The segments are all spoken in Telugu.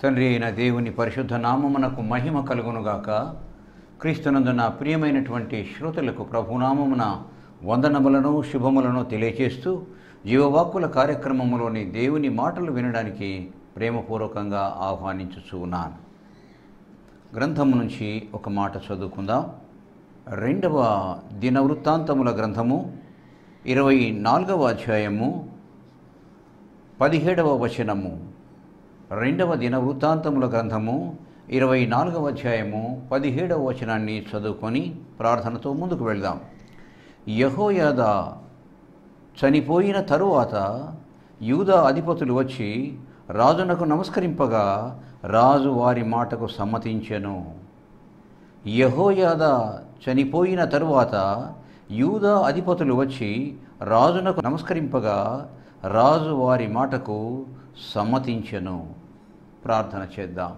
తండ్రి అయిన దేవుని పరిశుద్ధ నామమునకు మహిమ కలుగునుగాక క్రీస్తునందున ప్రియమైనటువంటి శ్రోతలకు ప్రభునామమున వందనములను శుభములను తెలియచేస్తూ జీవవాక్కుల కార్యక్రమములోని దేవుని మాటలు వినడానికి ప్రేమపూర్వకంగా ఆహ్వానించుచూ ఉన్నాను గ్రంథము నుంచి ఒక మాట చదువుకుందాం రెండవ దినవృత్తాంతముల గ్రంథము ఇరవై నాలుగవ అధ్యాయము పదిహేడవ వచనము రెండవ దిన వృత్తాంతముల గ్రంథము ఇరవై నాలుగవ అధ్యాయము పదిహేడవ వచనాన్ని చదువుకొని ప్రార్థనతో ముందుకు వెళ్దాం యహోయాద చనిపోయిన తరువాత యూదా అధిపతులు వచ్చి రాజునకు నమస్కరింపగా రాజు వారి మాటకు సమ్మతించెను యహోయాద చనిపోయిన తరువాత యూదా అధిపతులు వచ్చి రాజునకు నమస్కరింపగా రాజు వారి మాటకు సమ్మతించెను ప్రార్థన చేద్దాం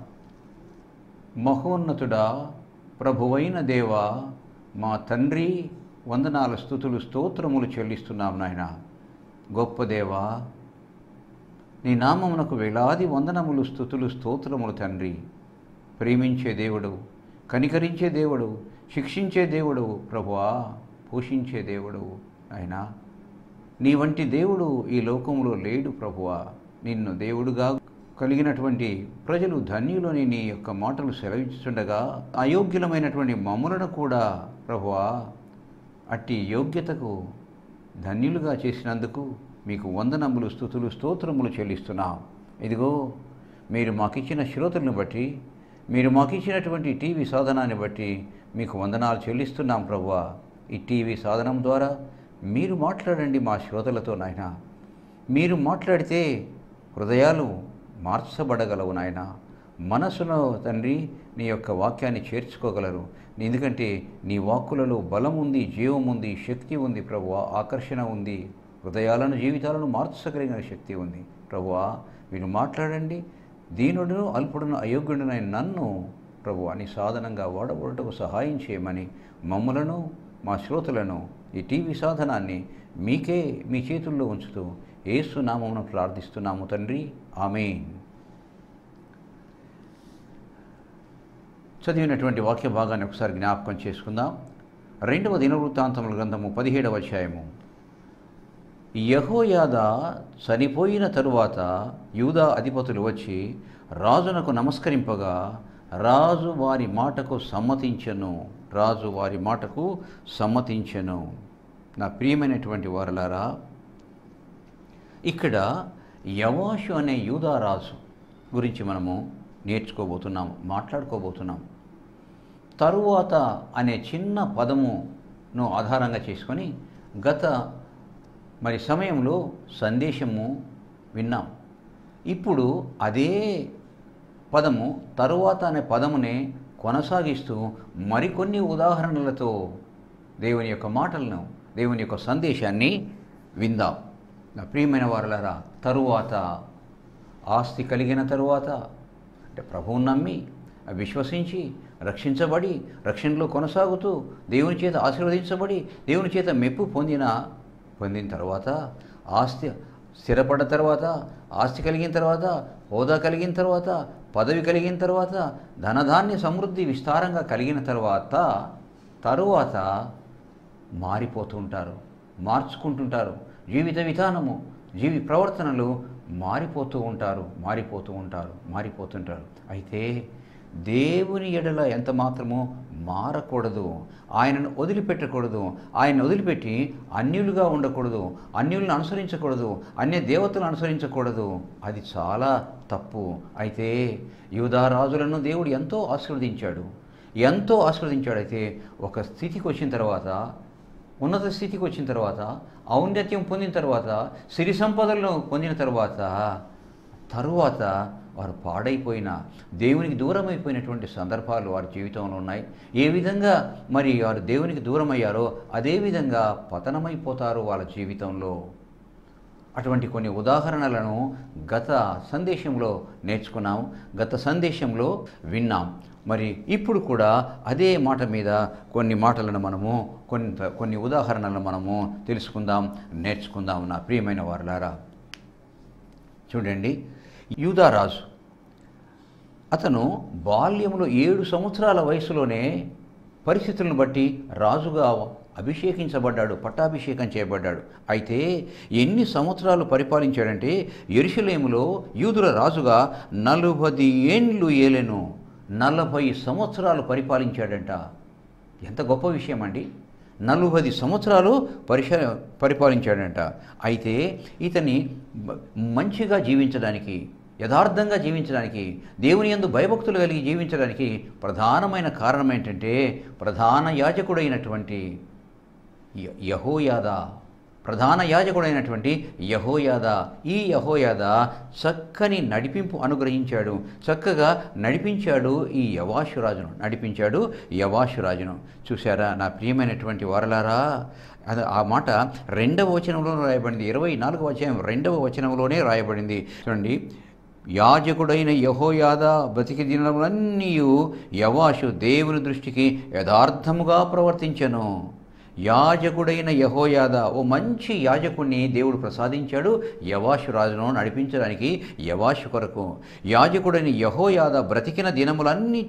మహోన్నతుడా ప్రభువైన దేవ మా తండ్రి వందనాల స్థుతులు స్తోత్రములు చెల్లిస్తున్నాం నాయన గొప్ప దేవా నీ నామమునకు వేలాది వందనములు స్థుతులు స్తోత్రములు తండ్రి ప్రేమించే దేవుడు కనికరించే దేవుడు శిక్షించే దేవుడు ప్రభువా పోషించే దేవుడు అయినా నీ వంటి దేవుడు ఈ లోకంలో లేడు ప్రభువా నిన్ను దేవుడుగా కలిగినటువంటి ప్రజలు ధన్యులని నీ యొక్క మాటలు సెలవిస్తుండగా అయోగ్యులమైనటువంటి మమ్ములను కూడా ప్రభువా అట్టి యోగ్యతకు ధన్యులుగా చేసినందుకు మీకు వందనములు స్థుతులు స్తోత్రములు చెల్లిస్తున్నాం ఇదిగో మీరు మాకిచ్చిన శ్రోతలను బట్టి మీరు మాకిచ్చినటువంటి టీవీ సాధనాన్ని బట్టి మీకు వందనాలు చెల్లిస్తున్నాం ప్రభువా ఈ టీవీ సాధనం ద్వారా మీరు మాట్లాడండి మా శ్రోతలతో నాయన మీరు మాట్లాడితే హృదయాలు మార్చబడగలవు నాయన మనసులో తండ్రి నీ యొక్క వాక్యాన్ని చేర్చుకోగలరు ఎందుకంటే నీ వాక్కులలో బలం ఉంది జీవం ఉంది శక్తి ఉంది ప్రభువా ఆకర్షణ ఉంది హృదయాలను జీవితాలను మార్చగలిగిన శక్తి ఉంది ప్రభువా మీరు మాట్లాడండి దీనుడును అల్పుడును అయోగ్యుడునైన నన్ను ప్రభు అని సాధనంగా వాడబడటకు సహాయం చేయమని మమ్మలను మా శ్రోతలను ఈ టీవీ సాధనాన్ని మీకే మీ చేతుల్లో ఉంచుతూ ఏసు నామమును ప్రార్థిస్తున్నాము తండ్రి ఆమెన్ చదివినటువంటి వాక్య భాగాన్ని ఒకసారి జ్ఞాపకం చేసుకుందాం రెండవ దినవృత్తాంతముల గ్రంథము పదిహేడవ అధ్యాయము యహోయాద చనిపోయిన తరువాత యూదా అధిపతులు వచ్చి రాజునకు నమస్కరింపగా రాజు వారి మాటకు సమ్మతించెను రాజు వారి మాటకు సమ్మతించెను నా ప్రియమైనటువంటి వారలారా ఇక్కడ యవాషు అనే యూదారాజు గురించి మనము నేర్చుకోబోతున్నాం మాట్లాడుకోబోతున్నాం తరువాత అనే చిన్న పదమును ఆధారంగా చేసుకొని గత మరి సమయంలో సందేశము విన్నాం ఇప్పుడు అదే పదము తరువాత అనే పదమునే కొనసాగిస్తూ మరికొన్ని ఉదాహరణలతో దేవుని యొక్క మాటలను దేవుని యొక్క సందేశాన్ని విందాం నా ప్రియమైన వారలారా తరువాత ఆస్తి కలిగిన తరువాత అంటే ప్రభువుని నమ్మి విశ్వసించి రక్షించబడి రక్షణలో కొనసాగుతూ దేవుని చేత ఆశీర్వదించబడి దేవుని చేత మెప్పు పొందిన పొందిన తర్వాత ఆస్తి స్థిరపడ్డ తర్వాత ఆస్తి కలిగిన తర్వాత హోదా కలిగిన తర్వాత పదవి కలిగిన తర్వాత ధనధాన్య సమృద్ధి విస్తారంగా కలిగిన తర్వాత తరువాత మారిపోతుంటారు మార్చుకుంటుంటారు జీవిత విధానము జీవి ప్రవర్తనలు మారిపోతూ ఉంటారు మారిపోతూ ఉంటారు మారిపోతుంటారు అయితే దేవుని ఎడల ఎంత మాత్రమో మారకూడదు ఆయనను వదిలిపెట్టకూడదు ఆయన వదిలిపెట్టి అన్యులుగా ఉండకూడదు అన్యులను అనుసరించకూడదు అన్య దేవతలను అనుసరించకూడదు అది చాలా తప్పు అయితే యూదారాజులను దేవుడు ఎంతో ఆశీర్వదించాడు ఎంతో ఆశీర్వదించాడు అయితే ఒక స్థితికి వచ్చిన తర్వాత ఉన్నత స్థితికి వచ్చిన తర్వాత ఔన్నత్యం పొందిన తర్వాత సిరి సంపదలను పొందిన తర్వాత తరువాత వారు పాడైపోయిన దేవునికి దూరం అయిపోయినటువంటి సందర్భాలు వారి జీవితంలో ఉన్నాయి ఏ విధంగా మరి వారు దేవునికి దూరం అయ్యారో అదే విధంగా పతనమైపోతారు వాళ్ళ జీవితంలో అటువంటి కొన్ని ఉదాహరణలను గత సందేశంలో నేర్చుకున్నాం గత సందేశంలో విన్నాం మరి ఇప్పుడు కూడా అదే మాట మీద కొన్ని మాటలను మనము కొంత కొన్ని ఉదాహరణలను మనము తెలుసుకుందాం నేర్చుకుందాం నా ప్రియమైన వారులారా చూడండి యూదారాజు అతను బాల్యంలో ఏడు సంవత్సరాల వయసులోనే పరిస్థితులను బట్టి రాజుగా అభిషేకించబడ్డాడు పట్టాభిషేకం చేయబడ్డాడు అయితే ఎన్ని సంవత్సరాలు పరిపాలించాడంటే ఎరుషలేములో యూదుల రాజుగా నలుబది ఏండ్లు ఏలెను నలభై సంవత్సరాలు పరిపాలించాడంట ఎంత గొప్ప విషయం అండి నలుబది సంవత్సరాలు పరిశ పరిపాలించాడంట అయితే ఇతన్ని మ- మంచిగా జీవించడానికి యథార్థంగా జీవించడానికి దేవుని యందు భయభక్తులు కలిగి జీవించడానికి ప్రధానమైన కారణం ఏంటంటే ప్రధాన యాజకుడైనటువంటి య- యహోయాదా ప్రధాన యాజకుడైనటువంటి యహోయాద ఈ యహోయాద చక్కని నడిపింపు అనుగ్రహించాడు చక్కగా నడిపించాడు ఈ యవాషురాజును నడిపించాడు యవాషురాజును చూశారా నా ప్రియమైనటువంటి వారలారా అది ఆ మాట రెండవ వచనంలో రాయబడింది ఇరవై నాలుగవ వచనం రెండవ వచనంలోనే రాయబడింది చూడండి యాజకుడైన యహోయాద బతికి దినములన్నీ యవాషు దేవుని దృష్టికి యథార్థముగా ప్రవర్తించెను యాజకుడైన యహోయాద ఓ మంచి యాజకుడిని దేవుడు ప్రసాదించాడు యవాషు రాజును నడిపించడానికి యవాషు కొరకు యాజకుడైన యహోయాద బ్రతికిన దినములన్నీ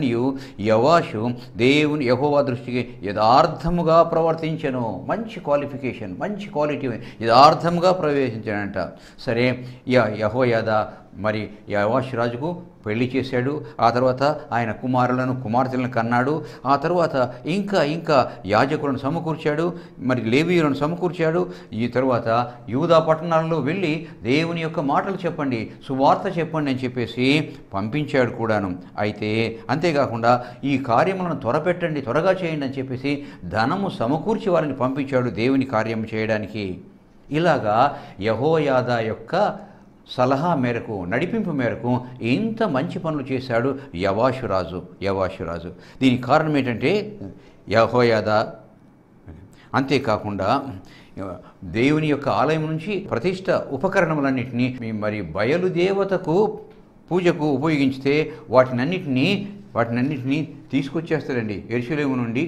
యవాషు దేవుని యహోవా దృష్టికి యథార్థముగా ప్రవర్తించను మంచి క్వాలిఫికేషన్ మంచి క్వాలిటీ యథార్థముగా ప్రవేశించాడంట సరే య యహోయాద మరి యవాషు రాజుకు పెళ్లి చేశాడు ఆ తర్వాత ఆయన కుమారులను కుమార్తెలను కన్నాడు ఆ తర్వాత ఇంకా ఇంకా యాజకులను సమకూర్చాడు మరి లేవీయులను సమకూర్చాడు ఈ తర్వాత యూదా పట్టణాలలో వెళ్ళి దేవుని యొక్క మాటలు చెప్పండి సువార్త చెప్పండి అని చెప్పేసి పంపించాడు కూడాను అయితే అంతేకాకుండా ఈ కార్యములను త్వరపెట్టండి త్వరగా చేయండి అని చెప్పేసి ధనము సమకూర్చి వారిని పంపించాడు దేవుని కార్యం చేయడానికి ఇలాగా యహోయాదా యొక్క సలహా మేరకు నడిపింపు మేరకు ఇంత మంచి పనులు చేశాడు యవాషురాజు యవాషురాజు దీనికి కారణం ఏంటంటే యహోయాద అంతేకాకుండా దేవుని యొక్క ఆలయం నుంచి ప్రతిష్ట ఉపకరణములన్నింటినీ మరి బయలుదేవతకు పూజకు ఉపయోగించితే వాటినన్నిటినీ వాటినన్నిటినీ తీసుకొచ్చేస్తాడండి ఎరుసలేము నుండి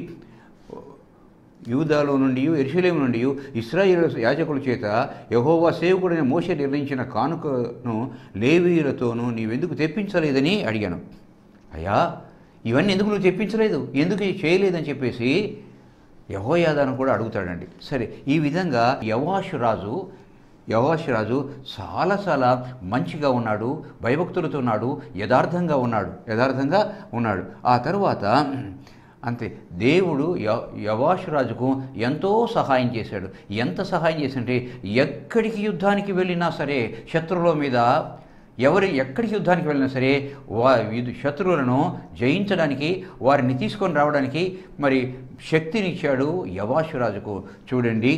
యూదాలో నుండి ఎరుసలేము నుండి ఇస్రాయేల్ యాజకుల చేత యహోవా సేవకుడైన మోస నిర్ణయించిన కానుకను లేవీయులతోనూ నీవెందుకు తెప్పించలేదని అడిగాను అయ్యా ఇవన్నీ ఎందుకు నువ్వు తెప్పించలేదు ఎందుకు ఇది చేయలేదని చెప్పేసి యహోయాదాను కూడా అడుగుతాడండి సరే ఈ విధంగా యవాషు రాజు యవాషు రాజు చాలా చాలా మంచిగా ఉన్నాడు భయభక్తులతో ఉన్నాడు యథార్థంగా ఉన్నాడు యథార్థంగా ఉన్నాడు ఆ తరువాత అంతే దేవుడు య యవాషు రాజుకు ఎంతో సహాయం చేశాడు ఎంత సహాయం చేశాడంటే ఎక్కడికి యుద్ధానికి వెళ్ళినా సరే శత్రువుల మీద ఎవరి ఎక్కడికి యుద్ధానికి వెళ్ళినా సరే వా ఇది శత్రువులను జయించడానికి వారిని తీసుకొని రావడానికి మరి శక్తినిచ్చాడు యవాషు రాజుకు చూడండి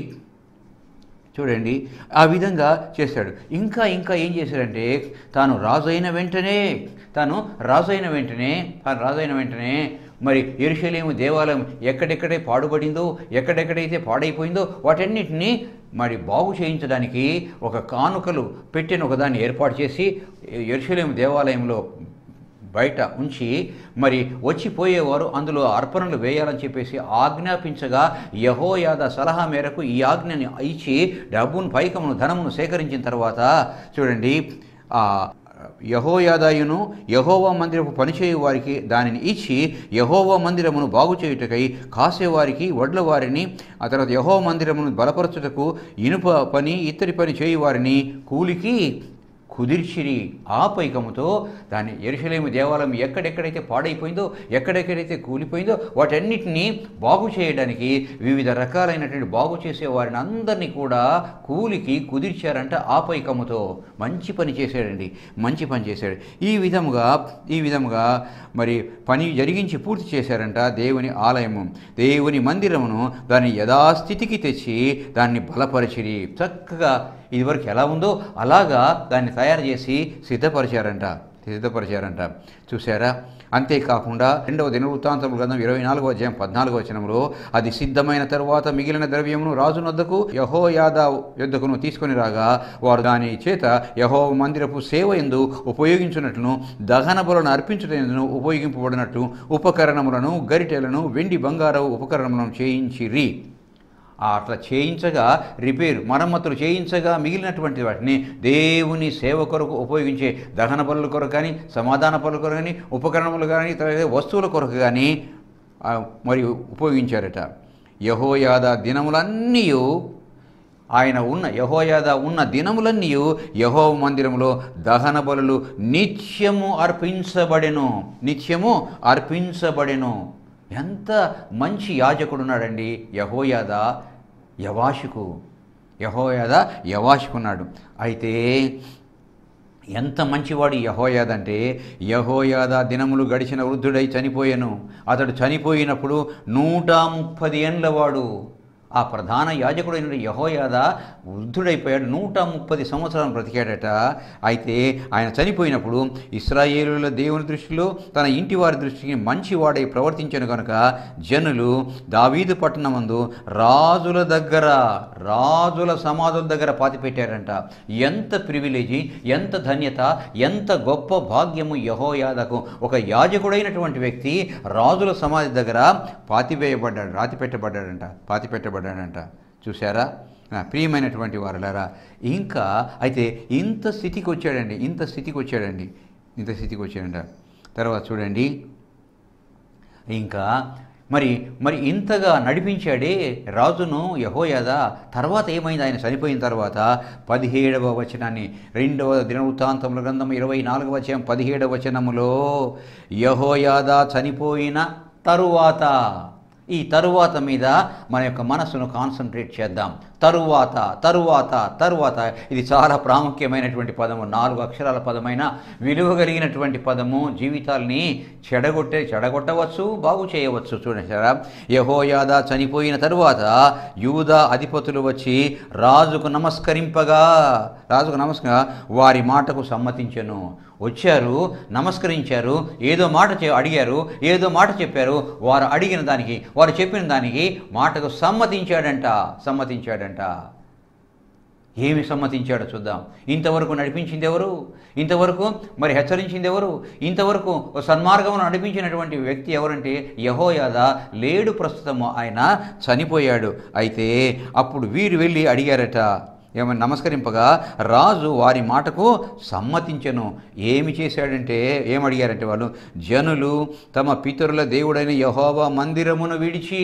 చూడండి ఆ విధంగా చేశాడు ఇంకా ఇంకా ఏం చేశాడంటే తాను రాజు అయిన వెంటనే తాను రాజు అయిన వెంటనే తాను రాజు అయిన వెంటనే మరి ఎరుషలేము దేవాలయం ఎక్కడెక్కడే పాడుబడిందో ఎక్కడెక్కడైతే పాడైపోయిందో వాటన్నిటినీ మరి బాగు చేయించడానికి ఒక కానుకలు పెట్టిన ఒకదాన్ని ఏర్పాటు చేసి ఎరుషలేము దేవాలయంలో బయట ఉంచి మరి వచ్చిపోయేవారు అందులో అర్పణలు వేయాలని చెప్పేసి ఆజ్ఞాపించగా యహోయాద సలహా మేరకు ఈ ఆజ్ఞని ఇచ్చి డబ్బును పైకమును ధనమును సేకరించిన తర్వాత చూడండి ఆ యహోయాదాయును యహోవా మందిరపు పనిచేయు వారికి దానిని ఇచ్చి యహోవా మందిరమును బాగు చేయుటకై కాసేవారికి వడ్ల వారిని ఆ తర్వాత యహోవా మందిరమును బలపరచుటకు ఇనుప పని ఇత్తడి పని చేయు వారిని కూలికి కుదిర్చిరి ఆ పైకముతో దాని ఎరుసలేము దేవాలయం ఎక్కడెక్కడైతే పాడైపోయిందో ఎక్కడెక్కడైతే కూలిపోయిందో వాటన్నిటినీ బాగు చేయడానికి వివిధ రకాలైనటువంటి బాగు చేసే వారిని అందరినీ కూడా కూలికి కుదిర్చారంట ఆ పైకముతో మంచి పని చేశాడండి మంచి పని చేశాడు ఈ విధముగా ఈ విధముగా మరి పని జరిగించి పూర్తి చేశారంట దేవుని ఆలయము దేవుని మందిరమును దాని యథాస్థితికి తెచ్చి దాన్ని బలపరిచిరి చక్కగా ఇదివరకు ఎలా ఉందో అలాగా దాన్ని తయారు చేసి సిద్ధపరిచారంట సిద్ధపరిచారంట చూసారా అంతేకాకుండా రెండవ దినవృత్తాంతం గ్రంథం ఇరవై నాలుగో అధ్యాయం పద్నాలుగో వచనంలో అది సిద్ధమైన తరువాత మిగిలిన ద్రవ్యమును రాజు నొద్దకు యహో యాదా యుద్ధకును తీసుకొని రాగా వారు దాని చేత యహో మందిరపు సేవ ఎందు ఉపయోగించున్నట్లును దహన బలను అర్పించుటను ఉపయోగింపబడినట్టు ఉపకరణములను గరిటెలను వెండి బంగారపు ఉపకరణములను చేయించిరి ఆ అట్లా చేయించగా రిపేర్ మరమ్మతులు చేయించగా మిగిలినటువంటి వాటిని దేవుని సేవ కొరకు ఉపయోగించే దహన పనుల కొరకు కానీ సమాధాన పనుల కొరకు కానీ ఉపకరణములు కానీ తర్వాత వస్తువుల కొరకు కానీ ఆ, మరి ఉపయోగించారట యహోయాద దినములన్నీ ఆయన ఉన్న యహోయాద ఉన్న దినములన్నీ యహో మందిరములో దహన బలులు నిత్యము అర్పించబడెను నిత్యము అర్పించబడెను ఎంత మంచి యాజకుడు ఉన్నాడండి యహోయాద యవాషుకు యహోయాద యవాషుకున్నాడు అయితే ఎంత మంచివాడు యహోయాద అంటే యహోయాద దినములు గడిచిన వృద్ధుడై చనిపోయాను అతడు చనిపోయినప్పుడు నూట ముప్పది ఏండ్లవాడు ఆ ప్రధాన యాజకుడైన యహోయాద వృద్ధుడైపోయాడు నూట ముప్పది సంవత్సరాలు బ్రతికాడట అయితే ఆయన చనిపోయినప్పుడు ఇస్రాయేలుల దేవుని దృష్టిలో తన ఇంటి వారి దృష్టికి మంచివాడై ప్రవర్తించను కనుక జనులు దావీదు పట్టణమందు రాజుల దగ్గర రాజుల సమాధుల దగ్గర పాతిపెట్టారంట ఎంత ప్రివిలేజీ ఎంత ధన్యత ఎంత గొప్ప భాగ్యము యహోయాదకు ఒక యాజకుడైనటువంటి వ్యక్తి రాజుల సమాధి దగ్గర పాతివేయబడ్డాడు రాతి పెట్టబడ్డాడంట పాతి పెట్టబడ్డాడంట చూసారా ఆ, ప్రియమైనటువంటి వారులారా ఇంకా అయితే ఇంత స్థితికి వచ్చాడండి ఇంత స్థితికి వచ్చాడండి ఇంత స్థితికి వచ్చాడంట తర్వాత చూడండి ఇంకా మరి మరి ఇంతగా నడిపించాడే రాజును యహోయాద తర్వాత ఏమైంది ఆయన చనిపోయిన తర్వాత పదిహేడవ వచనాన్ని రెండవ దినవృత్తాంతముల గ్రంథం ఇరవై నాలుగవ వచనం పదిహేడవ వచనములో యహోయాద చనిపోయిన తరువాత ఈ తరువాత మీద మన యొక్క మనసును కాన్సన్ట్రేట్ చేద్దాం తరువాత తరువాత తరువాత ఇది చాలా ప్రాముఖ్యమైనటువంటి పదము నాలుగు అక్షరాల పదమైన విలువ కలిగినటువంటి పదము జీవితాల్ని చెడగొట్టే చెడగొట్టవచ్చు బాగు చేయవచ్చు చూడండి యహోయాద చనిపోయిన తరువాత యూదా అధిపతులు వచ్చి రాజుకు నమస్కరింపగా రాజుకు నమస్కర వారి మాటకు సమ్మతించెను వచ్చారు నమస్కరించారు ఏదో మాట చె- అడిగారు ఏదో మాట చెప్పారు వారు అడిగిన దానికి వారు చెప్పిన దానికి మాటకు సమ్మతించాడంట సమ్మతించాడంట ఏమి సమ్మతించాడో చూద్దాం ఇంతవరకు నడిపించింది ఎవరు ఇంతవరకు మరి హెచ్చరించింది ఎవరు ఇంతవరకు సన్మార్గమును నడిపించినటువంటి వ్యక్తి ఎవరంటే యహోయాద లేడు ప్రస్తుతము ఆయన చనిపోయాడు అయితే అప్పుడు వీరు వెళ్ళి అడిగారట ఏమని నమస్కరింపగా రాజు వారి మాటకు సమ్మతించను ఏమి చేశాడంటే ఏమడిగారంటే వాళ్ళు జనులు తమ పితరుల దేవుడైన యహోవా మందిరమును విడిచి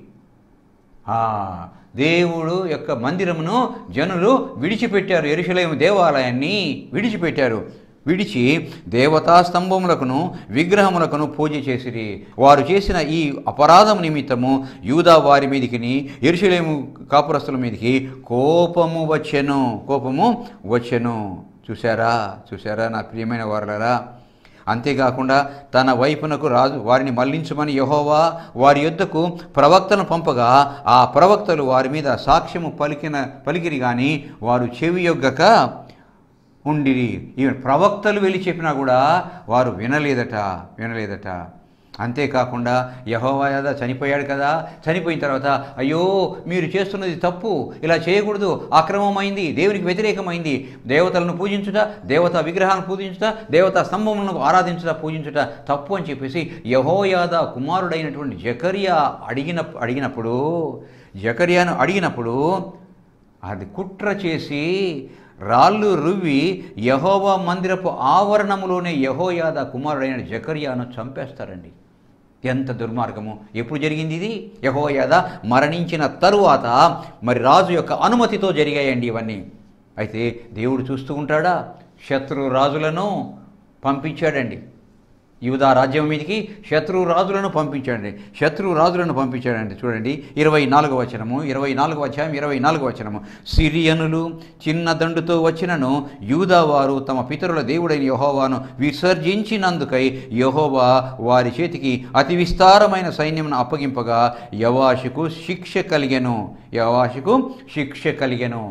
ఆ, దేవుడు యొక్క మందిరమును జనులు విడిచిపెట్టారు ఎరుషలేము దేవాలయాన్ని విడిచిపెట్టారు విడిచి దేవతా స్తంభములకును విగ్రహములకును పూజ చేసిరి వారు చేసిన ఈ అపరాధం నిమిత్తము యూదా వారి మీదికిని ఎరుషలేము కాపురస్తుల మీదికి కోపము వచ్చెను కోపము వచ్చెను చూసారా చూసారా నా ప్రియమైన వారులారా అంతేకాకుండా తన వైపునకు రాజు వారిని మళ్లించమని యహోవా వారి యొద్దకు ప్రవక్తను పంపగా ఆ ప్రవక్తలు వారి మీద సాక్ష్యము పలికిన పలికిరి కానీ వారు చెవి యొగ్గక ఉండిరి ఈవెన్ ప్రవక్తలు వెళ్ళి చెప్పినా కూడా వారు వినలేదట వినలేదట అంతేకాకుండా యహోవాయద చనిపోయాడు కదా చనిపోయిన తర్వాత అయ్యో మీరు చేస్తున్నది తప్పు ఇలా చేయకూడదు అక్రమమైంది దేవునికి వ్యతిరేకమైంది దేవతలను పూజించుట దేవతా విగ్రహాలను పూజించుట దేవతా స్తంభములను ఆరాధించుట పూజించుట తప్పు అని చెప్పేసి యహోయాద కుమారుడైనటువంటి జకరియా అడిగిన అడిగినప్పుడు జకరియాను అడిగినప్పుడు అది కుట్ర చేసి రాళ్ళు రువ్వి యహోవా మందిరపు ఆవరణములోనే యహోయాద కుమారుడైన జకర్యాను చంపేస్తారండి ఎంత దుర్మార్గము ఎప్పుడు జరిగింది ఇది యహోయాద మరణించిన తరువాత మరి రాజు యొక్క అనుమతితో జరిగాయండి ఇవన్నీ అయితే దేవుడు చూస్తూ ఉంటాడా శత్రు రాజులను పంపించాడండి యూదా రాజ్యం మీదకి శత్రు రాజులను పంపించాడండి శత్రు రాజులను పంపించాడండి చూడండి ఇరవై నాలుగవ వచనము ఇరవై నాలుగవ అధ్యాయం ఇరవై నాలుగవ వచనము సిరియనులు చిన్న దండుతో వచ్చినను యూదా వారు తమ పితరుల దేవుడైన యహోవాను విసర్జించినందుకై యహోవా వారి చేతికి అతి విస్తారమైన సైన్యమును అప్పగింపగా యవాషుకు శిక్ష కలిగెను యవాషుకు శిక్ష కలిగెను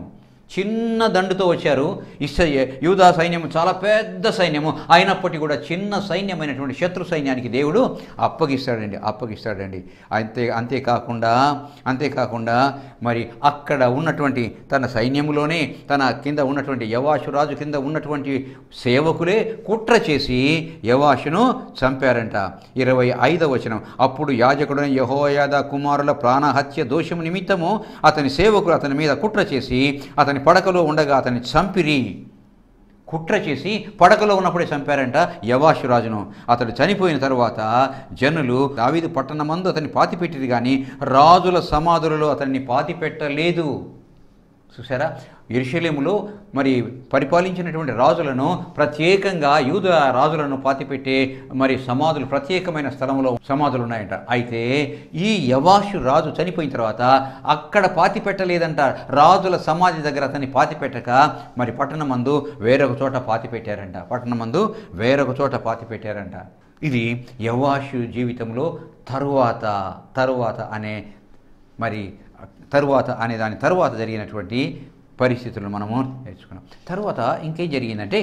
చిన్న దండుతో వచ్చారు ఇస్స యూదా సైన్యం చాలా పెద్ద సైన్యము అయినప్పటికీ కూడా చిన్న సైన్యమైనటువంటి శత్రు సైన్యానికి దేవుడు అప్పగిస్తాడండి అప్పగిస్తాడండి అంతే అంతేకాకుండా అంతేకాకుండా మరి అక్కడ ఉన్నటువంటి తన సైన్యములోనే తన కింద ఉన్నటువంటి యవాషు రాజు కింద ఉన్నటువంటి సేవకులే కుట్ర చేసి యవాషును చంపారంట ఇరవై ఐదవ వచనం అప్పుడు యాజకుడైన యహోయాద కుమారుల ప్రాణహత్య దోషము నిమిత్తము అతని సేవకులు అతని మీద కుట్ర చేసి అతని పడకలో ఉండగా అతన్ని చంపిరి కుట్ర చేసి పడకలో ఉన్నప్పుడే చంపారంట యవాషు రాజును అతడు చనిపోయిన తరువాత జనులు దావీదు పట్టణమందు అతన్ని పాతిపెట్టిరు కానీ రాజుల సమాధులలో అతన్ని పాతిపెట్టలేదు చూసారా ఎరుషలేములో మరి పరిపాలించినటువంటి రాజులను ప్రత్యేకంగా యూద రాజులను పాతిపెట్టే మరి సమాధులు ప్రత్యేకమైన స్థలంలో సమాధులు ఉన్నాయంట అయితే ఈ యవాషు రాజు చనిపోయిన తర్వాత అక్కడ పాతి పెట్టలేదంట రాజుల సమాధి దగ్గర అతన్ని పాతి పెట్టక మరి పట్టణమందు వేరొక చోట పాతి పెట్టారంట పట్టణమందు వేరొక చోట పాతి పెట్టారంట ఇది యవాషు జీవితంలో తరువాత తరువాత అనే మరి తరువాత అనే దాని తరువాత జరిగినటువంటి పరిస్థితులు మనము నేర్చుకున్నాం తర్వాత ఇంకేం జరిగిందంటే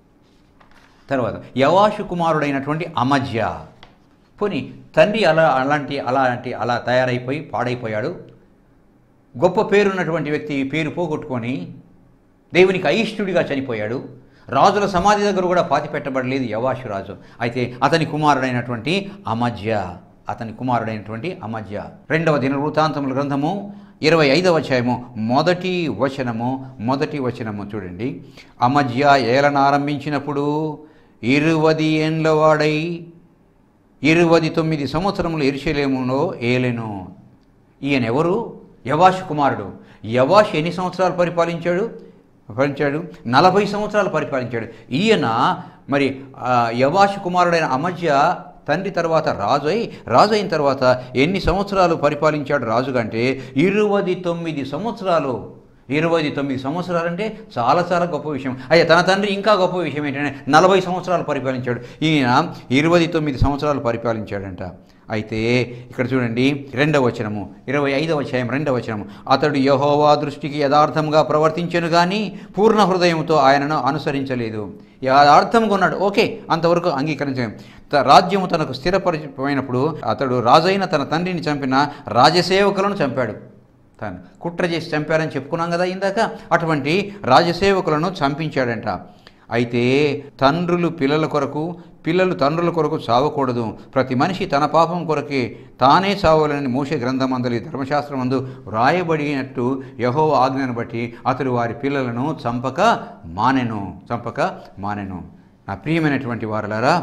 తర్వాత యవాషు కుమారుడైనటువంటి అమజ్య పోని తండ్రి అలా అలాంటి అలాంటి అలా తయారైపోయి పాడైపోయాడు గొప్ప పేరున్నటువంటి వ్యక్తి పేరు పోగొట్టుకొని దేవునికి అయిష్టుడిగా చనిపోయాడు రాజుల సమాధి దగ్గర కూడా పాతి పెట్టబడలేదు యవాషు రాజు అయితే అతని కుమారుడైనటువంటి అమజ్య అతని కుమారుడైనటువంటి అమజ్య రెండవ దిన వృత్తాంతముల గ్రంథము ఇరవై ఐదవ అధ్యాయము మొదటి వచనము మొదటి వచనము చూడండి అమజ్య ఏలనారంభించినప్పుడు ఇరువది ఏండ్ల వాడై ఇరువది తొమ్మిది సంవత్సరములు ఎరుషలేములో ఏలెను ఈయన ఎవరు యవాష్ కుమారుడు యవాష్ ఎన్ని సంవత్సరాలు పరిపాలించాడు పరిపాలించాడు నలభై సంవత్సరాలు పరిపాలించాడు ఈయన మరి ఆ, యవాష్ కుమారుడైన అమజ్య తండ్రి తర్వాత రాజు అయి రాజు అయిన తర్వాత ఎన్ని సంవత్సరాలు పరిపాలించాడు రాజు కంటే ఇరవై తొమ్మిది సంవత్సరాలు ఇరవై తొమ్మిది సంవత్సరాలు అంటే చాలా చాలా గొప్ప విషయం అయితే తన తండ్రి ఇంకా గొప్ప విషయం ఏంటంటే నలభై సంవత్సరాలు పరిపాలించాడు ఈయన ఇరవై తొమ్మిది సంవత్సరాలు పరిపాలించాడంట అయితే ఇక్కడ చూడండి రెండవ వచనము ఇరవై ఐదవ అధ్యాయం రెండవ వచనము అతడు యహోవా దృష్టికి యథార్థంగా ప్రవర్తించను కానీ పూర్ణ హృదయంతో ఆయనను అనుసరించలేదు యథార్థంగా ఉన్నాడు ఓకే అంతవరకు అంగీకరించాం త- రాజ్యము తనకు స్థిరపరిపోయినప్పుడు అతడు రాజైన తన తండ్రిని చంపిన రాజసేవకులను చంపాడు తను కుట్ర చేసి చంపారని చెప్పుకున్నాం కదా ఇందాక అటువంటి రాజసేవకులను చంపించాడంట అయితే తండ్రులు పిల్లల కొరకు పిల్లలు తండ్రుల కొరకు చావకూడదు ప్రతి మనిషి తన పాపం కొరకే తానే చావాలని మోసే గ్రంథమందలి ధర్మశాస్త్రమందు వ్రాయబడినట్టు యహో ఆజ్ఞను బట్టి అతడు వారి పిల్లలను చంపక మానెను చంపక మానెను నా ప్రియమైనటువంటి వారలారా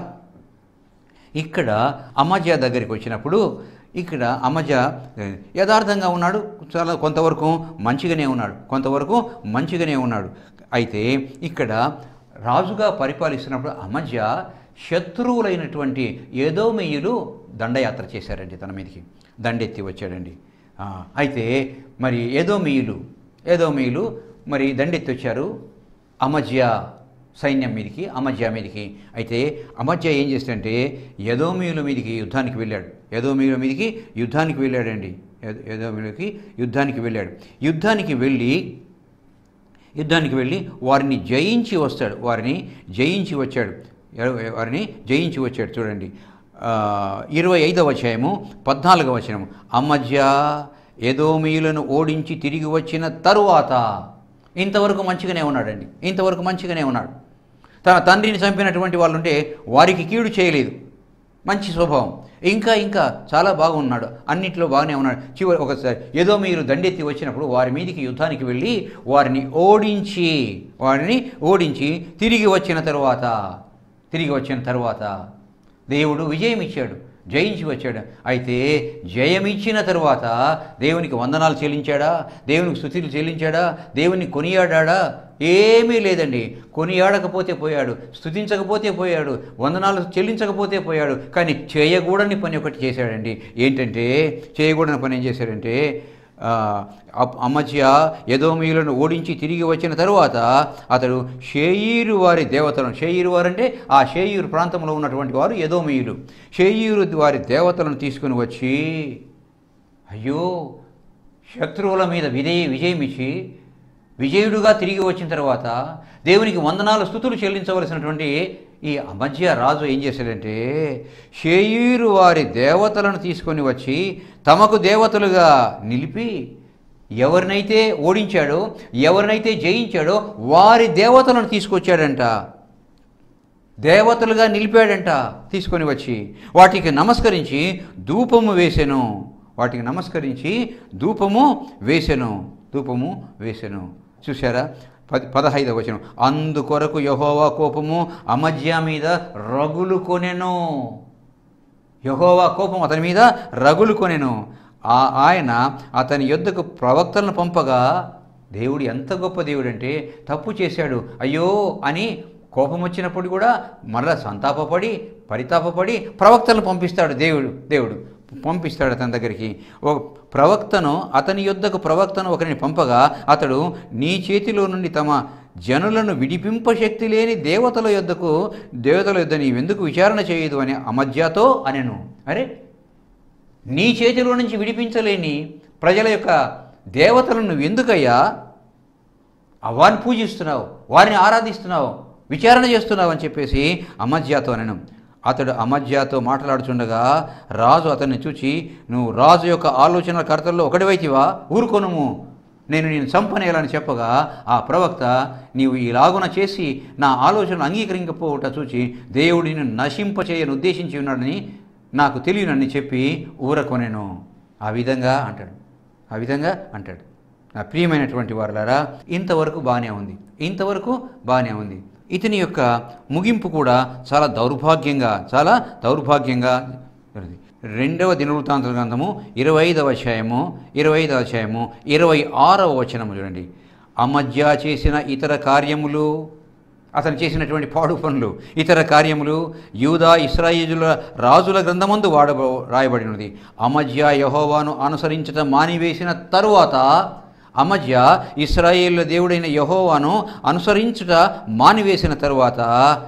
ఇక్కడ అమజ దగ్గరికి వచ్చినప్పుడు ఇక్కడ అమజ ఏ, యథార్థంగా ఉన్నాడు చాలా కొంతవరకు మంచిగానే ఉన్నాడు కొంతవరకు మంచిగానే ఉన్నాడు అయితే ఇక్కడ రాజుగా పరిపాలిస్తున్నప్పుడు అమజ శత్రువులైనటువంటి ఏదోమేయులు దండయాత్ర చేశారండి తన మీదకి దండెత్తి వచ్చాడండి ఆ, అయితే మరి ఏదోమీయులు ఏదోమీయులు మరి దండెత్తి వచ్చారు అమజ్య సైన్యం మీదకి అమజ్య మీదకి అయితే అమజ్య ఏం చేస్తాడంటే యదోమీయుల మీదకి యుద్ధానికి వెళ్ళాడు యదోమీయుల మీదకి యుద్ధానికి వెళ్ళాడండి యదో- యదోమీయులకి యుద్ధానికి వెళ్ళాడు యుద్ధానికి వెళ్ళి యుద్ధానికి వెళ్ళి వారిని జయించి వస్తాడు వారిని జయించి వచ్చాడు ఎవ- వారిని జయించి వచ్చాడు చూడండి ఆ, ఇరవై ఐదవ అధ్యాయము పద్నాలుగవ వచనము అమధ్య ఎదోమీయులను ఓడించి తిరిగి వచ్చిన తరువాత ఇంతవరకు మంచిగానే ఉన్నాడండి ఇంతవరకు మంచిగానే ఉన్నాడు తన తండ్రిని చంపినటువంటి వాళ్ళు ఉంటే వారికి కీడు చేయలేదు మంచి స్వభావం ఇంకా ఇంకా చాలా బాగున్నాడు అన్నింటిలో బాగానే ఉన్నాడు చివరి ఒకసారి ఏదో మీరు దండెత్తి వచ్చినప్పుడు వారి మీదికి యుద్ధానికి వెళ్ళి వారిని ఓడించి వారిని ఓడించి తిరిగి వచ్చిన తరువాత తిరిగి వచ్చిన తరువాత దేవుడు విజయం ఇచ్చాడు జయించి వచ్చాడు అయితే జయమిచ్చిన తరువాత దేవునికి వందనాలు చెల్లించాడా దేవునికి స్థుతులు చెల్లించాడా దేవుని కొనియాడా ఏమీ లేదండి కొనియాడకపోతే పోయాడు స్థుతించకపోతే పోయాడు వందనాలు చెల్లించకపోతే పోయాడు కానీ చేయకూడని పని ఒకటి చేశాడండి ఏంటంటే చేయకూడని పని ఏం చేశాడంటే ఆ, అప్- అమజ్య యదోమీయులను ఓడించి తిరిగి వచ్చిన తరువాత అతడు షేయీరు వారి దేవతలను షేయీరు వారంటే ఆ షేయీరు ప్రాంతంలో ఉన్నటువంటి వారు యదోమీయులు షేయీరు వారి దేవతలను తీసుకుని వచ్చి అయ్యో శత్రువుల మీద విజయ విజయం ఇచ్చి విజయుడుగా తిరిగి వచ్చిన తర్వాత దేవునికి వందనాలు స్థుతులు చెల్లించవలసినటువంటి ఈ అమధ్య రాజు ఏం చేశాడంటే షేయూరు వారి దేవతలను తీసుకొని వచ్చి తమకు దేవతలుగా నిలిపి ఎవరినైతే ఓడించాడో ఎవరినైతే జయించాడో వారి దేవతలను తీసుకొచ్చాడంట దేవతలుగా నిలిపాడంట తీసుకొని వచ్చి వాటికి నమస్కరించి ధూపము వేసెను వాటికి నమస్కరించి ధూపము వేసెను ధూపము వేసెను చూసారా పది పదహైదవ వచనం అందుకొరకు యహోవా కోపము అమధ్య మీద రగులు కొనెను యహోవా కోపం అతని మీద రగులు కొనెను ఆ ఆయన అతని యొద్దకు ప్రవక్తలను పంపగా దేవుడు ఎంత గొప్ప దేవుడు అంటే తప్పు చేశాడు అయ్యో అని కోపం వచ్చినప్పుడు కూడా మరలా సంతాపపడి పరితాపపడి ప్రవక్తలను పంపిస్తాడు దేవుడు దేవుడు పంపిస్తాడు అతని దగ్గరికి ఒక ప్రవక్తను అతని యొద్దకు ప్రవక్తను ఒకరిని పంపగా అతడు నీ చేతిలో నుండి తమ జనులను విడిపింప శక్తి లేని దేవతల యొద్దకు దేవతల యొద్ద నీవెందుకు విచారణ చేయదు అని అమధ్యతో అనెను అరే నీ చేతిలో నుంచి విడిపించలేని ప్రజల యొక్క దేవతలను నువ్వు ఎందుకయ్యా ఆ వారిని పూజిస్తున్నావు వారిని ఆరాధిస్తున్నావు విచారణ చేస్తున్నావు అని చెప్పేసి అమధ్యాతో అనను అతడు అమధ్యాతో మాట్లాడుచుండగా రాజు అతన్ని చూచి నువ్వు రాజు యొక్క ఆలోచనల కర్తల్లో ఒకటివైతివా ఊరుకొనుము నేను నేను చంపనేయాలని చెప్పగా ఆ ప్రవక్త నీవు ఇలాగున చేసి నా ఆలోచనలు అంగీకరించకపోవట చూచి దేవుడిని నశింపచేయని ఉద్దేశించి ఉన్నాడని నాకు తెలియనని చెప్పి ఊరకొనెను ఆ విధంగా అంటాడు ఆ విధంగా అంటాడు నా ప్రియమైనటువంటి వారులారా ఇంతవరకు బాగానే ఉంది ఇంతవరకు బాగానే ఉంది ఇతని యొక్క ముగింపు కూడా చాలా దౌర్భాగ్యంగా చాలా దౌర్భాగ్యంగా జరిగింది. రెండవ దినవృత్తాంతల గ్రంథము ఇరవై ఐదవ అధ్యాయము ఇరవై ఐదవ అధ్యాయము ఇరవై ఆరవ వచనము చూడండి అమధ్య చేసిన ఇతర కార్యములు అతను చేసినటువంటి పాడు పనులు ఇతర కార్యములు యూదా ఇస్రాయేలుల రాజుల గ్రంథమందు వాడ రాయబడినది అమధ్య యహోవాను అనుసరించటం మానివేసిన తరువాత అమధ్య ఇస్రాయేళ్ల దేవుడైన యహోవాను అనుసరించుట మానివేసిన తరువాత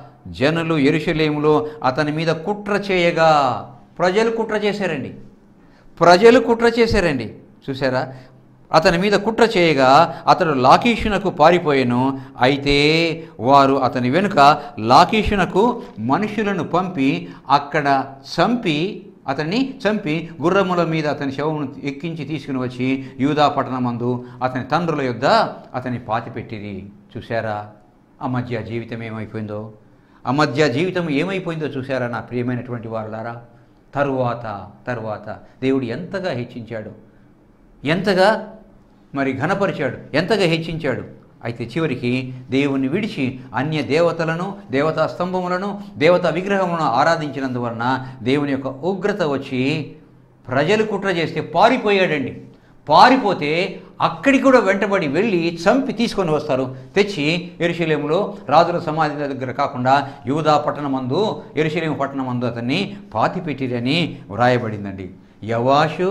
జనులు ఎరుషలేములో అతని మీద కుట్ర చేయగా ప్రజలు కుట్ర చేశారండి ప్రజలు కుట్ర చేశారండి చూసారా అతని మీద కుట్ర చేయగా అతడు లాకీషునకు పారిపోయెను అయితే వారు అతని వెనుక లాకీషునకు మనుషులను పంపి అక్కడ చంపి అతన్ని చంపి గుర్రముల మీద అతని శవమును ఎక్కించి తీసుకుని వచ్చి యూదా పట్టణమందు అతని తండ్రుల యొద్ద అతని పాతిపెట్టిరి చూశారా ఆ మధ్య జీవితం ఏమైపోయిందో ఆ మధ్య జీవితం ఏమైపోయిందో చూశారా నా ప్రియమైనటువంటి వారులారా తరువాత తరువాత దేవుడు ఎంతగా హెచ్చించాడు ఎంతగా మరి ఘనపరిచాడు ఎంతగా హెచ్చించాడు అయితే చివరికి దేవుని విడిచి అన్య దేవతలను దేవతా స్తంభములను దేవతా విగ్రహములను ఆరాధించినందువలన దేవుని యొక్క ఉగ్రత వచ్చి ప్రజలు కుట్ర చేస్తే పారిపోయాడండి పారిపోతే అక్కడికి కూడా వెంటబడి వెళ్ళి చంపి తీసుకొని వస్తారు తెచ్చి ఎరుశలేములో రాజుల సమాధి దగ్గర కాకుండా యూదా పట్టణమందు ఎరుశలేము పట్టణమందు అతన్ని పాతిపెట్టిరని వ్రాయబడిందండి యవాషు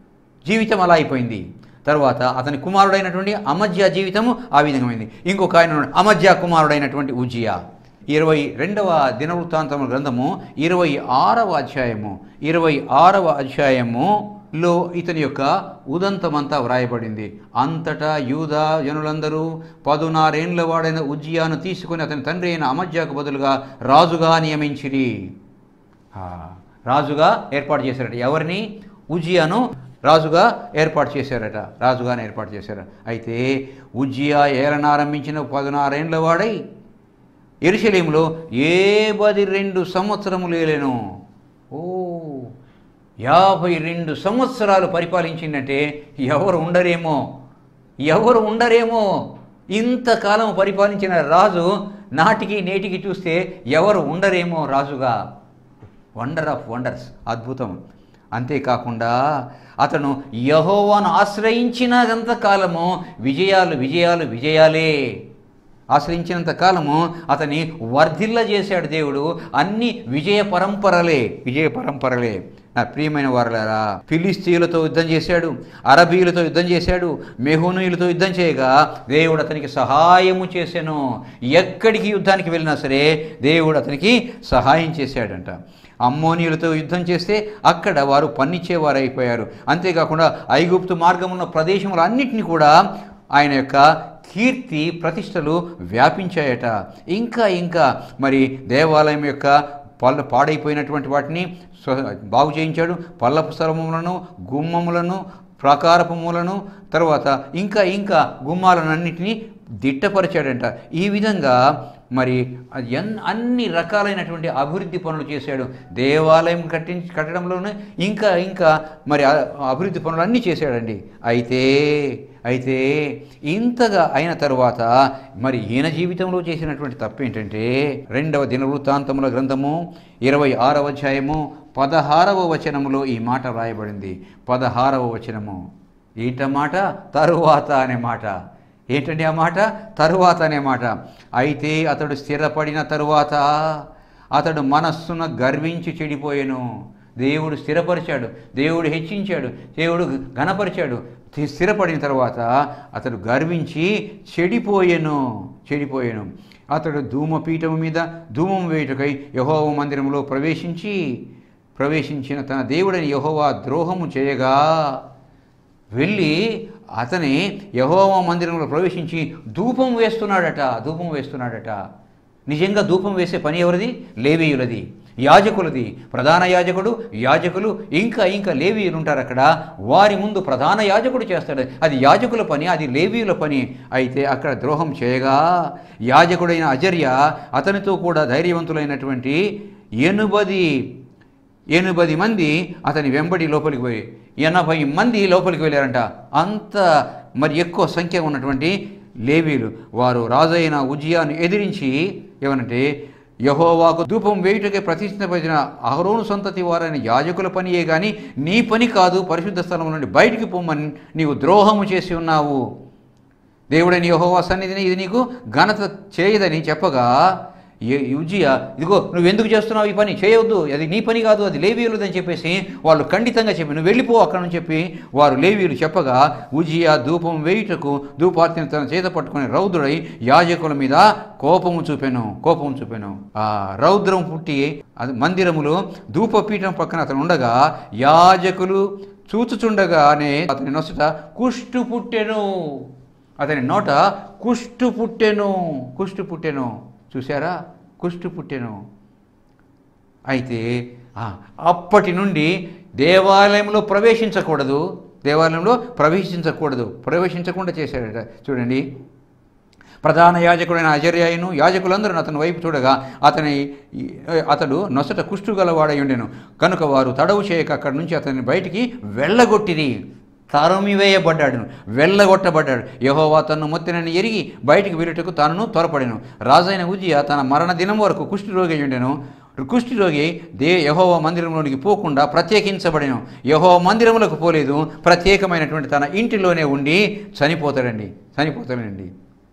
జీవితం అలా అయిపోయింది తర్వాత అతని కుమారుడైనటువంటి అమధ్య జీవితము ఆ విధంగా ఇంకొక ఆయన ఉన్నాడు, అమధ్య కుమారుడైనటువంటి ఉజియా ఇరవై రెండవ దినవృత్తాంతముల గ్రంథము ఇరవై ఆరవ అధ్యాయము ఇరవై ఆరవ అధ్యాయములో ఇతని యొక్క ఉదంతమంతా వ్రాయబడింది అంతటా యూదా జనులందరూ పదునారేండ్ల వాడైన ఉజ్జియాను తీసుకుని అతని తండ్రి అయిన అమధ్యకు బదులుగా రాజుగా నియమించిరి ఆ, రాజుగా ఏర్పాటు చేశారట ఎవరిని ఉజియాను రాజుగా ఏర్పాటు చేశారట రాజుగానే ఏర్పాటు చేశారు అయితే ఉజియా ఏలనారంభించిన పదునారేండ్ల వాడై ఎరుషలేములో ఏ పది రెండు సంవత్సరములు ఏలేను ఓ యాభై రెండు సంవత్సరాలు పరిపాలించిందంటే ఎవరు ఉండరేమో ఎవరు ఉండరేమో ఇంతకాలం పరిపాలించిన రాజు నాటికి నేటికి చూస్తే ఎవరు ఉండరేమో రాజుగా వండర్ ఆఫ్ వండర్స్ అద్భుతం అంతేకాకుండా అతను యహోవాను ఆశ్రయించినంత కాలము విజయాలు విజయాలు విజయాలే ఆశ్రయించినంత కాలము అతని వర్ధిల్ల చేశాడు దేవుడు అన్ని విజయ పరంపరలే విజయ పరంపరలే నా ప్రియమైన వారులారా ఫిలిస్తీయులతో యుద్ధం చేశాడు అరబీలతో యుద్ధం చేశాడు మెహూనీయులతో యుద్ధం చేయగా దేవుడు అతనికి సహాయము చేశాను ఎక్కడికి యుద్ధానికి వెళ్ళినా సరే దేవుడు అతనికి సహాయం చేశాడంట అమ్మోనియులతో యుద్ధం చేస్తే అక్కడ వారు పన్నిచ్చేవారు అయిపోయారు అంతేకాకుండా ఐగుప్తు మార్గం ఉన్న ప్రదేశములన్నింటినీ కూడా ఆయన యొక్క కీర్తి ప్రతిష్టలు వ్యాపించాయట ఇంకా ఇంకా మరి దేవాలయం యొక్క పళ్ళ పాడైపోయినటువంటి వాటిని స్వ- బాగు చేయించాడు పల్లపు స్థలములను గుమ్మములను ప్రాకారపు మూలను తర్వాత ఇంకా ఇంకా గుమ్మాలన్నింటినీ దిట్టపరిచాడంట ఈ విధంగా మరి అది ఎన్ అన్ని రకాలైనటువంటి అభివృద్ధి పనులు చేశాడు దేవాలయం కట్టించి కట్టడంలోనే ఇంకా ఇంకా మరి ఆ అభివృద్ధి పనులు అన్నీ చేశాడండి అయితే అయితే ఇంతగా అయిన తరువాత మరి ఈయన జీవితంలో చేసినటువంటి తప్పు ఏంటంటే రెండవ దినవృత్తాంతముల గ్రంథము ఇరవై ఆరవ అధ్యాయము పదహారవ వచనములో ఈ మాట రాయబడింది పదహారవ వచనము ఏంట మాట తరువాత అనే మాట ఏంటండి ఆ మాట తరువాత అనే మాట అయితే అతడు స్థిరపడిన తరువాత అతడు మనస్సున గర్వించి చెడిపోయెను దేవుడు స్థిరపరిచాడు దేవుడు హెచ్చించాడు దేవుడు ఘనపరిచాడు స్థి- స్థిరపడిన తర్వాత అతడు గర్వించి చెడిపోయెను చెడిపోయెను అతడు ధూమపీఠము మీద ధూమం వేయుటకై యహోవ మందిరంలో ప్రవేశించి ప్రవేశించిన తన దేవుడని యహోవా ద్రోహము చేయగా వెళ్ళి అతని యహోవ మందిరంలో ప్రవేశించి ధూపం వేస్తున్నాడట ధూపం వేస్తున్నాడట నిజంగా ధూపం వేసే పని ఎవరిది లేవీయులది యాజకులది ప్రధాన యాజకుడు యాజకులు ఇంకా ఇంకా లేవీయులు ఉంటారు అక్కడ వారి ముందు ప్రధాన యాజకుడు చేస్తాడు అది యాజకుల పని అది లేవీయుల పని అయితే అక్కడ ద్రోహం చేయగా యాజకుడైన అజర్య అతనితో కూడా ధైర్యవంతులైనటువంటి ఎనుబది ఎనభై మంది అతని వెంబడి లోపలికి పోయి ఎనభై మంది లోపలికి వెళ్ళారంట అంత మరి ఎక్కువ సంఖ్య ఉన్నటువంటి లేవీలు వారు రాజైన ఉజియాను ఎదిరించి ఏమనంటే యహోవాకు ధూపం వేయుటకే ప్రతిష్ఠించబడిన అహరోను సంతతి వారైన యాజకుల పనియే కానీ నీ పని కాదు పరిశుద్ధ స్థలం నుండి బయటికి పొమ్మని నీవు ద్రోహము చేసి ఉన్నావు దేవుడైన యహోవా సన్నిధిని ఇది నీకు ఘనత చేయదని చెప్పగా ఏ- యుజియా ఇదిగో నువ్వు ఎందుకు చేస్తున్నావు ఈ పని చేయవద్దు అది నీ పని కాదు అది లేవీయులదని చెప్పేసి వాళ్ళు ఖండితంగా చెప్పి నువ్వు వెళ్ళిపో అక్కడ నుంచి చెప్పి వారు లేవీయులు చెప్పగా ఉజియా ధూపం వేయుటకు ధూపార్తిని తన చేత పట్టుకుని రౌద్రుడై యాజకుల మీద కోపము చూపెను కోపము చూపెను ఆ రౌద్రం పుట్టి అది మందిరములో ధూపపీఠం పక్కన అతను ఉండగా యాజకులు చూచుచుండగానే అతని నొసట కుష్టు పుట్టెను అతని నోట కుష్టు పుట్టెను కుష్టు పుట్టెను చూసారా కుష్టు పుట్టెను అయితే ఆ, అప్పటి నుండి దేవాలయంలో ప్రవేశించకూడదు దేవాలయంలో ప్రవేశించకూడదు ప్రవేశించకుండా చేశాడట చూడండి ప్రధాన యాజకుడైన అజర్యాయును యాజకులందరూ అతని వైపు చూడగా అతని అతడు నొసట కుష్టు గలవాడై ఉండెను కనుక వారు తడవు చేయక అక్కడి నుంచి అతన్ని బయటికి వెళ్ళగొట్టిరి తరమివేయబడ్డాడు వెళ్ళగొట్టబడ్డాడు యహోవా తన్ను మొత్తినని ఎరిగి బయటికి వెళ్ళుటకు తాను త్వరపడెను రాజైన ఉజియా తన మరణ దినం వరకు కుష్టి రోగి అయి ఉండెను కుష్టి రోగి దే యహోవ మందిరంలోనికి పోకుండా ప్రత్యేకించబడెను యహోవ మందిరములకు పోలేదు ప్రత్యేకమైనటువంటి తన ఇంటిలోనే ఉండి చనిపోతాడండి చనిపోతాడండి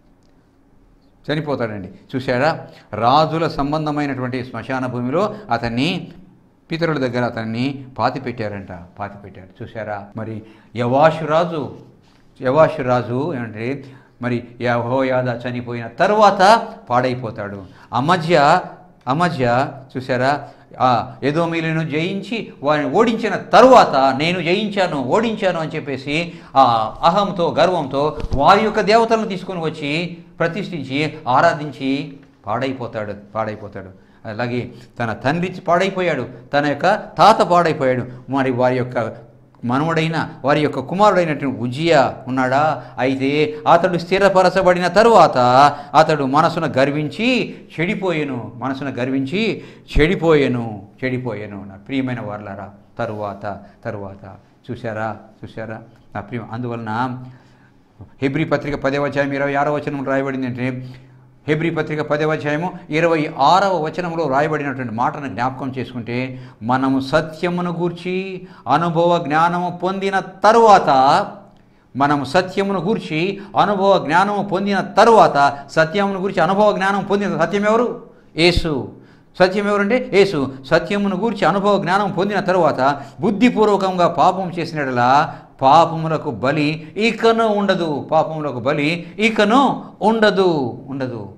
చనిపోతాడండి చూశారా రాజుల సంబంధమైనటువంటి శ్మశాన భూమిలో అతన్ని పితరుల దగ్గర అతన్ని పాతి పెట్టారంట పాతి పెట్టారు చూశారా మరి యవాషు రాజు యవాషు రాజు ఏమంటే మరి యహోయాద చనిపోయిన తర్వాత పాడైపోతాడు అమధ్య అమధ్య చూసారా ఆ ఎదోమీలను జయించి వారిని ఓడించిన తరువాత నేను జయించాను ఓడించాను అని చెప్పేసి ఆ అహంతో గర్వంతో వారి యొక్క దేవతలను తీసుకొని వచ్చి ప్రతిష్ఠించి ఆరాధించి పాడైపోతాడు పాడైపోతాడు అలాగే తన తండ్రి పాడైపోయాడు తన యొక్క తాత పాడైపోయాడు మరి వారి యొక్క మనవడైన వారి యొక్క కుమారుడైనటువంటి ఉజియా ఉన్నాడా అయితే అతడు స్థిరపరచబడిన తరువాత అతడు మనసున గర్వించి చెడిపోయెను మనసున గర్వించి చెడిపోయెను చెడిపోయెను నా ప్రియమైన వార్లారా తరువాత తరువాత చూశారా చూశారా నా ప్రియ అందువలన హెబ్రి పత్రిక పదవ అధ్యాయం ఇరవై ఆరో వచనం రాయబడింది అంటే హెబ్రి పత్రిక పదవ అధ్యాయము ఇరవై ఆరవ వచనంలో రాయబడినటువంటి మాటను జ్ఞాపకం చేసుకుంటే మనము సత్యమును గూర్చి అనుభవ జ్ఞానము పొందిన తరువాత మనము సత్యమును గూర్చి అనుభవ జ్ఞానము పొందిన తరువాత సత్యమును గురించి అనుభవ జ్ఞానం పొందిన సత్యం ఎవరు యేసు సత్యం ఎవరంటే యేసు సత్యమును గూర్చి అనుభవ జ్ఞానం పొందిన తరువాత బుద్ధిపూర్వకంగా పాపం చేసినట్లా పాపములకు బలి ఇకను ఉండదు పాపములకు బలి ఇకను ఉండదు ఉండదు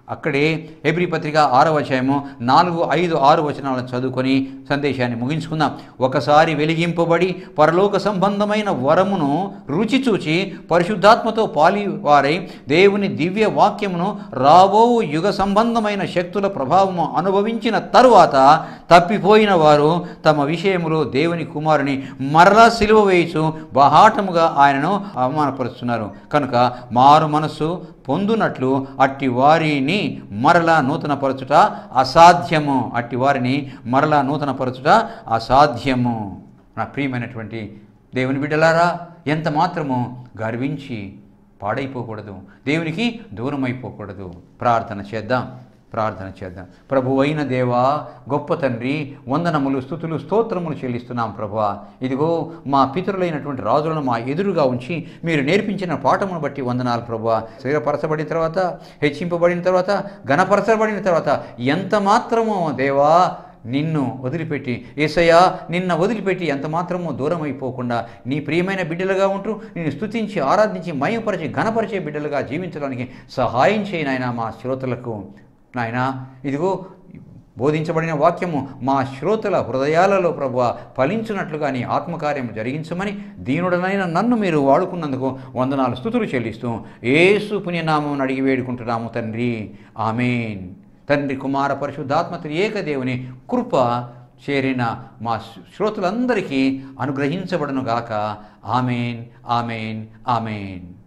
అక్కడే ఎబ్రి పత్రిక ఆరవ అధ్యాయము నాలుగు ఐదు ఆరు వచనాలను చదువుకొని సందేశాన్ని ముగించుకుందాం ఒకసారి వెలిగింపబడి పరలోక సంబంధమైన వరమును రుచి చూచి పరిశుద్ధాత్మతో పాలివారై దేవుని దివ్య వాక్యమును రాబో యుగ సంబంధమైన శక్తుల ప్రభావము అనుభవించిన తరువాత తప్పిపోయిన వారు తమ విషయములో దేవుని కుమారుని మరలా సిలువ వేయుచు బహాటముగా ఆయనను అవమానపరుస్తున్నారు కనుక మారు మనస్సు పొందునట్లు అట్టి వారిని మరలా నూతనపరచుట అసాధ్యము అట్టి వారిని మరలా నూతనపరచుట అసాధ్యము నా ప్రియమైనటువంటి దేవుని బిడ్డలారా ఎంత మాత్రము గర్వించి పాడైపోకూడదు దేవునికి దూరం అయిపోకూడదు ప్రార్థన చేద్దాం ప్రార్థన చేద్దాం ప్రభు అయిన దేవా గొప్ప తండ్రి వందనములు స్థుతులు స్తోత్రములు చెల్లిస్తున్నాం ప్రభా ఇదిగో మా పితరులైనటువంటి రాజులను మా ఎదురుగా ఉంచి మీరు నేర్పించిన పాఠమును బట్టి వందనాలు ప్రభా స్థిరపరచబడిన తర్వాత హెచ్చింపబడిన తర్వాత ఘనపరచబడిన తర్వాత ఎంత మాత్రమో దేవా నిన్ను వదిలిపెట్టి ఏసయ్యా నిన్న వదిలిపెట్టి ఎంత మాత్రమో దూరం అయిపోకుండా నీ ప్రియమైన బిడ్డలుగా ఉంటూ నిన్ను స్తుతించి ఆరాధించి మయపరిచి ఘనపరిచే బిడ్డలుగా జీవించడానికి సహాయం చేయి నాయన మా శ్రోతలకు నాయన ఇదిగో బోధించబడిన వాక్యము మా శ్రోతల హృదయాలలో ప్రభు ఫలించున్నట్లుగా నీ ఆత్మకార్యం జరిగించమని దీనుడనైన నన్ను మీరు వాడుకున్నందుకు వందనాలు స్థుతులు చెల్లిస్తూ ఏసు పుణ్యనామం అడిగి వేడుకుంటున్నాము తండ్రి ఆమెన్ తండ్రి కుమార పరిశుద్ధాత్మ ఏకదేవుని కృప చేరిన మా శ్రోతలందరికీ అనుగ్రహించబడును గాక ఆమెన్ ఆమెన్ ఆమెన్